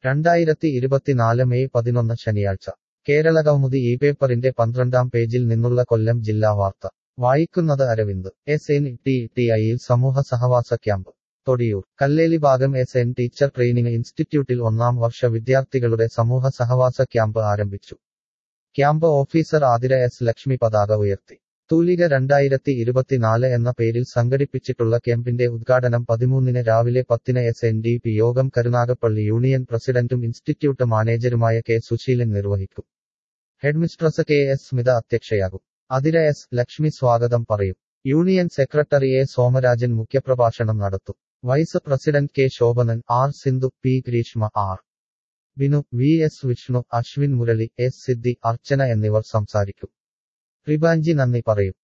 രണ്ടായിരത്തി ഇരുപത്തിനാല് മെയ് പതിനൊന്ന് ശനിയാഴ്ച കേരള കൗമുദി ഈ പേപ്പറിന്റെ പന്ത്രണ്ടാം പേജിൽ നിന്നുള്ള കൊല്ലം ജില്ലാ വാർത്ത വായിക്കുന്നത് Aravind S N T T ഐയിൽ സമൂഹ സഹവാസ ക്യാമ്പ് തൊടിയൂർ കല്ലേലി ഭാഗം എസ് എൻ ടീച്ചർ ട്രെയിനിങ് ഇൻസ്റ്റിറ്റ്യൂട്ടിൽ ഒന്നാം വർഷ വിദ്യാർത്ഥികളുടെ സമൂഹ സഹവാസ ക്യാമ്പ് ആരംഭിച്ചു camp officer Athira S Lakshmi പതാക ഉയർത്തി തൂലിക രണ്ടായിരത്തി ഇരുപത്തിനാല് എന്ന പേരിൽ സംഘടിപ്പിച്ചിട്ടുള്ള ക്യാമ്പിന്റെ ഉദ്ഘാടനം പതിമൂന്നിന് രാവിലെ പത്തിന് എസ് എൻ ഡി പി യോഗം കരുനാഗപ്പള്ളി യൂണിയൻ പ്രസിഡന്റും ഇൻസ്റ്റിറ്റ്യൂട്ട് മാനേജരുമായ കെ സുശീലൻ നിർവഹിക്കും ഹെഡ്മിസ്ട്രസ് കെ എസ് സ്മിത അധ്യക്ഷയാകും അതിര എസ് ലക്ഷ്മി സ്വാഗതം പറയും യൂണിയൻ സെക്രട്ടറി എ സോമരാജൻ മുഖ്യപ്രഭാഷണം നടത്തും vice president K Shobhanan R Sindhu P Greeshma R Binu V S Vishnu Ashwin Murali S Siddhi Archana എന്നിവർ സംസാരിക്കും റിബാഞ്ചി നന്ദി പറയും